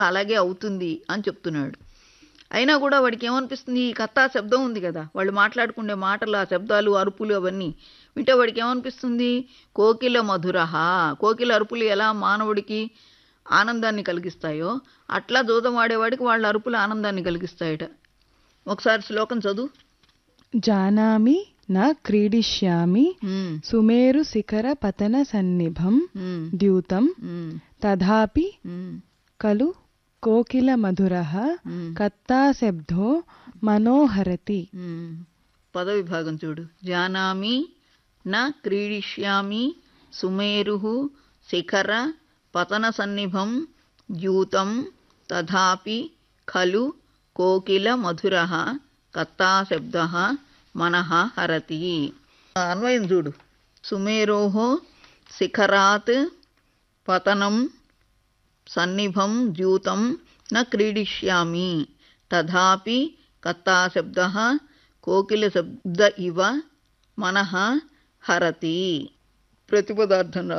అలాగే అవుతుంది అని చెప్తున్నాడు అయినా కూడా వాడికి ఏమనిపిస్తుంది ఈ కత్తా శబ్దం ఉంది కదా వాళ్ళు మాట్లాడుకునే మాటలు ఆ శబ్దాలు అరుపులు అవన్నీ వింటే వాడికి ఏమనిపిస్తుంది కోకిల మధురహ కోకిల అరుపులు ఎలా మానవుడికి ఆనందాన్ని కలిగిస్తాయో అట్లా జూదం ఆడేవాడికి వాళ్ళ అరుపులు ఆనందాన్ని కలిగిస్తాయట ఒకసారి శ్లోకం చదువు జానామి న క్రీడిష్యామి ఉమ్, సుమేరు శిఖర పతన సన్నిభం ఉమ్, ద్యూతం ఉమ్, తథాపి ఉమ్, ఖలు కోకిల మధుర ఉమ్. కత్తాశబ్దో మనోహరతి మ్మ్. పదవి భాగం చూడు జానామి న క్రీడిష్యామి సుమేరు శిఖర పతన సన్నిభం ద్యూతం తథాపి ఖలు కోకిల మధుర కత్తాశబ్ద మనః హరతి అన్వయం చూడు సుమేరో శిఖరాత్ పతనం సన్నిభం ద్యూతం న క్రీడిష్యామి తథాపి కత్తాశబ్ద కోకిలశబ్ద ఇవ మనః హరతి ప్రతిపదార్థం రా